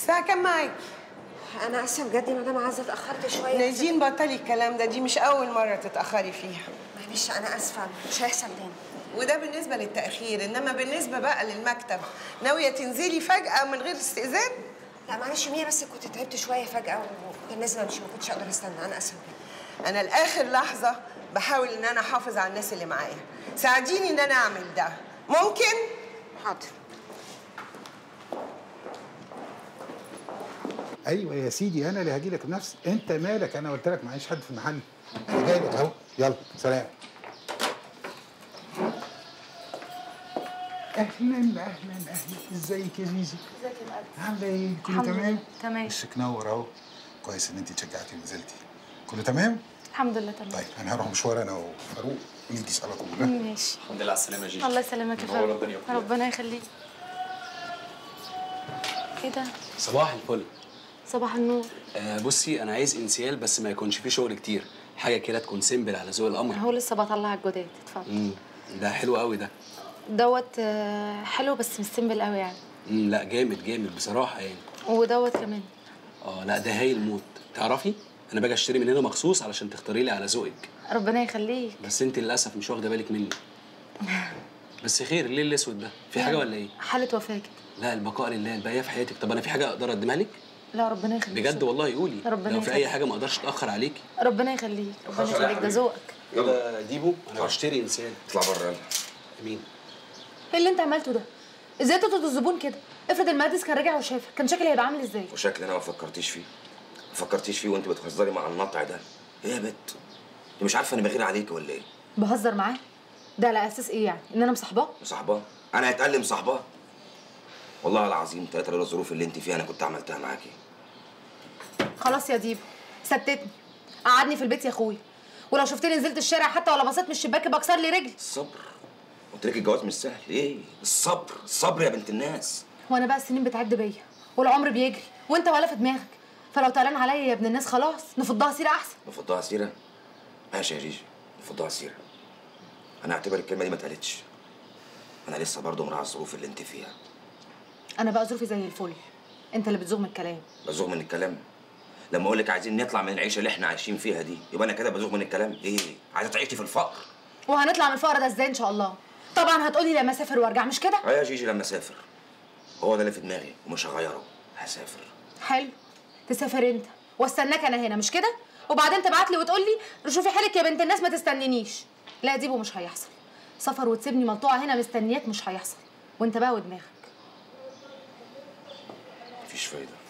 الساعه كام معاك انا اسفه بجد يا مدام عزه اتاخرت شويه نادين بطلي الكلام ده دي مش اول مره تتاخري فيها معلش انا اسفه مش هيحصل تاني وده بالنسبه للتاخير انما بالنسبه بقى للمكتب ناويه تنزلي فجاه من غير استئذان لا معلش مية بس كنت تعبت شويه فجاه وكان لازم امشي ما كنتش اقدر استنى انا اسفه بجد انا لاخر لحظه بحاول ان انا احافظ على الناس اللي معايا ساعديني ان انا اعمل ده ممكن حاضر ايوه يا سيدي انا اللي هاجي لك بنفسي انت مالك انا قلت لك معيش حد في المحل انا جاي لك اهو يلا سلام اهلا اهلا اهلا ازيك يا زيزي ازيك يا مقدس عامله ايه كله الحمد لله. تمام تمام. وشك نور اهو كويس ان انت اتشجعتي ونزلتي كله تمام الحمد لله تمام طيب انا هروح مشوار انا وفاروق ونيجي على طول ها؟ ماشي الحمد لله على السلامه يا جيجي الله يسلمك يا منور فندم الدنيا كلها. ربنا يخليك ايه ده صباح الفل صباح النور آه بصي انا عايز انسيال بس ما يكونش فيه شغل كتير حاجه كده تكون سيمبل على ذوق القمر هو لسه بطلع الجداد اتفضل امم ده حلو قوي ده دوت آه، حلو بس مش سيمبل قوي يعني امم لا جامد جامد بصراحه يعني ودوت كمان اه لا ده هايل موت تعرفي انا باجي اشتري من هنا مخصوص علشان تختاري لي على ذوقك ربنا يخليك بس انت للاسف مش واخده بالك مني بس خير الليل الاسود ده في حاجه ولا ايه حالة وفاة كده لا البقاء لله الباقيه في حياتك طب انا في حاجه اقدر اقدمها لك لا ربنا يخليك بجد والله قولي ربنا لو في اي يخليك. حاجه ما اقدرش اتاخر عليكي ربنا يخليك ربنا يخليك ده ذوقك يلا ديبو انا بشتري انسان اطلع بره يلا مين ايه اللي انت عملته ده ازاي تطرد الزبون كده افرض المهندس كان راجع وشافك كان شكلي هيبقى عامل ازاي وشكل انا ما فكرتيش فيه ما فكرتيش فيه وانت بتهزري مع النطع ده ايه يا بت انت مش عارفه انا بغير عليكي ولا ايه بهزر معاه ده على اساس ايه يعني ان انا مصاحباه مصاحباه انا هتقلم صاحباه والله العظيم تلاتة لولا الظروف اللي انت فيها انا كنت عملتها معاكي خلاص يا ديبو ثبتني قعدني في البيت يا اخويا ولو شفتني نزلت الشارع حتى ولا بصيت من الشباك بكسر لي رجلي الصبر قلت لك الجواز مش سهل ايه الصبر الصبر يا بنت الناس وانا بقى السنين بتعد بيا والعمر بيجري وانت ولا في دماغك فلو تعلن عليا يا ابن الناس خلاص نفضها سيره احسن نفضها سيره ماشي يا جيجي نفضها سيره انا اعتبر الكلمه دي ما اتقالتش انا لسه برضه مراعي الظروف اللي انت فيها انا بقى ظروفي زي الفل انت اللي بتزوغ من الكلام بزوغ من الكلام لما اقول لك عايزين نطلع من العيشه اللي احنا عايشين فيها دي يبقى انا كده بزوغ من الكلام ايه عايزه تعيشي في الفقر وهنطلع من الفقر ده ازاي ان شاء الله طبعا هتقولي لما اسافر وارجع مش كده اه يا جيجي لما اسافر هو ده اللي في دماغي ومش هغيره هسافر حلو تسافر انت واستناك انا هنا مش كده وبعدين تبعت لي وتقول لي شوفي حالك يا بنت الناس ما تستنينيش لا ديبو مش هيحصل سفر وتسيبني ملطوعه هنا مستنياك مش هيحصل وانت بقى ودماغك مفيش فايده